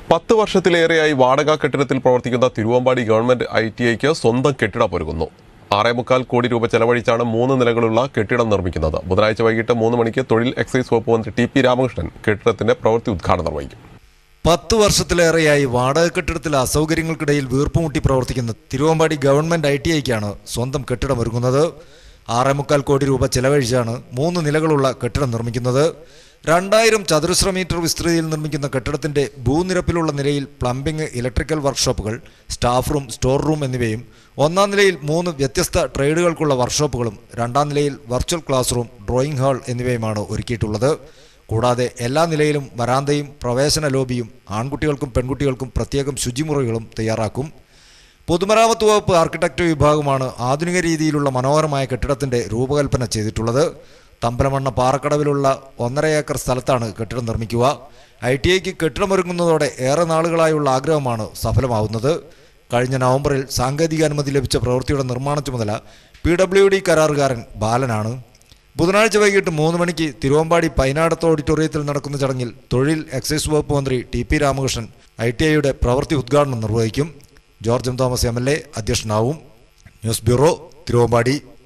പത്ത് വർഷത്തിലേറെയായി വാടക കെട്ടിടത്തിൽ പ്രവർത്തിക്കുന്ന തിരുവമ്പാടി ഗവൺമെന്റ് ഐ ടി ഐക്ക് സ്വന്തം കെട്ടിടം ഒരുങ്ങുന്നു ആറേ മുക്കാൽ കോടി രൂപ ചെലവഴിച്ചാണ് മൂന്ന് നിലകളുള്ള കെട്ടിടം നിർമ്മിക്കുന്നത് ബുധനാഴ്ച വൈകിട്ട് മൂന്ന് മണിക്ക് തൊഴിൽ എക്സൈസ് വകുപ്പ് മന്ത്രി ടി പി രാമകൃഷ്ണൻ കെട്ടിടത്തിന്റെ പ്രവൃത്തി ഉദ്ഘാടനം നിർവഹിക്കും പത്ത് വർഷത്തിലേറെയായി വാടക കെട്ടിടത്തിലെ അസൗകര്യങ്ങൾക്കിടയിൽ വീർപ്പുമുട്ടി പ്രവർത്തിക്കുന്ന തിരുവമ്പാടി ഗവൺമെന്റ് ഐ ടി ഐക്കാണ് സ്വന്തം കെട്ടിടം ഒരുങ്ങുന്നത് ആറേ മുക്കാൽ കോടി രൂപ ചെലവഴിച്ചാണ് മൂന്ന് നിലകളുള്ള കെട്ടിടം നിർമ്മിക്കുന്നത് രണ്ടായിരം ചതുരശ്ര മീറ്റർ വിസ്തൃതിയിൽ നിർമ്മിക്കുന്ന കെട്ടിടത്തിന്റെ ഭൂനിരപ്പിലുള്ള നിലയിൽ പ്ലംബിംഗ് ഇലക്ട്രിക്കൽ വർക്ക്ഷോപ്പുകൾ സ്റ്റാഫ് റൂം സ്റ്റോർ റൂം എന്നിവയും ഒന്നാം നിലയിൽ മൂന്ന് വ്യത്യസ്ത ട്രേഡുകൾക്കുള്ള വർക്ക്ഷോപ്പുകളും രണ്ടാം നിലയിൽ virtual class room drawing hall എന്നിവയുമാണ് ഒരുക്കിയിട്ടുള്ളത് കൂടാതെ എല്ലാ നിലയിലും വരാന്തയും പ്രവേശന ലോബിയും ആൺകുട്ടികൾക്കും പെൺകുട്ടികൾക്കും പ്രത്യേകം ശുചിമുറികളും തയ്യാറാക്കും പൊതുമരാമത്ത് വകുപ്പ് ആർക്കിടെക്ട് വിഭാഗമാണ് ആധുനിക രീതിയിലുള്ള മനോഹരമായ കെട്ടിടത്തിന്റെ രൂപകൽപ്പന ചെയ്തിട്ടുള്ളത് തമ്പലമണ്ണ പാറക്കടവിലുള്ള ഒന്നര ഏക്കർ സ്ഥലത്താണ് കെട്ടിടം നിർമ്മിക്കുക ഐ ടി ഐക്ക് കെട്ടിടമൊരുങ്ങുന്നതോടെ ഏറെ നാളുകളായുള്ള ആഗ്രഹമാണ് സഫലമാവുന്നത് കഴിഞ്ഞ നവംബറിൽ സാങ്കേതിക അനുമതി ലഭിച്ച പ്രവൃത്തിയുടെ നിർമ്മാണ ചുമതല പി ഡബ്ല്യു ഡി കരാറുകാരൻ ബാലനാണ് ബുധനാഴ്ച വൈകിട്ട് മൂന്ന് മണിക്ക് തിരുവമ്പാടി പൈനാടത്ത് ഓഡിറ്റോറിയത്തിൽ നടക്കുന്ന ചടങ്ങിൽ തൊഴിൽ എക്സൈസ് വകുപ്പ് മന്ത്രി T P Ramakrishnan I T ഐയുടെ പ്രവൃത്തി ഉദ്ഘാടനം നിർവഹിക്കും George M Thomas M L A അധ്യക്ഷനാവും ന്യൂസ് ബ്യൂറോ തിരുവമ്പാടി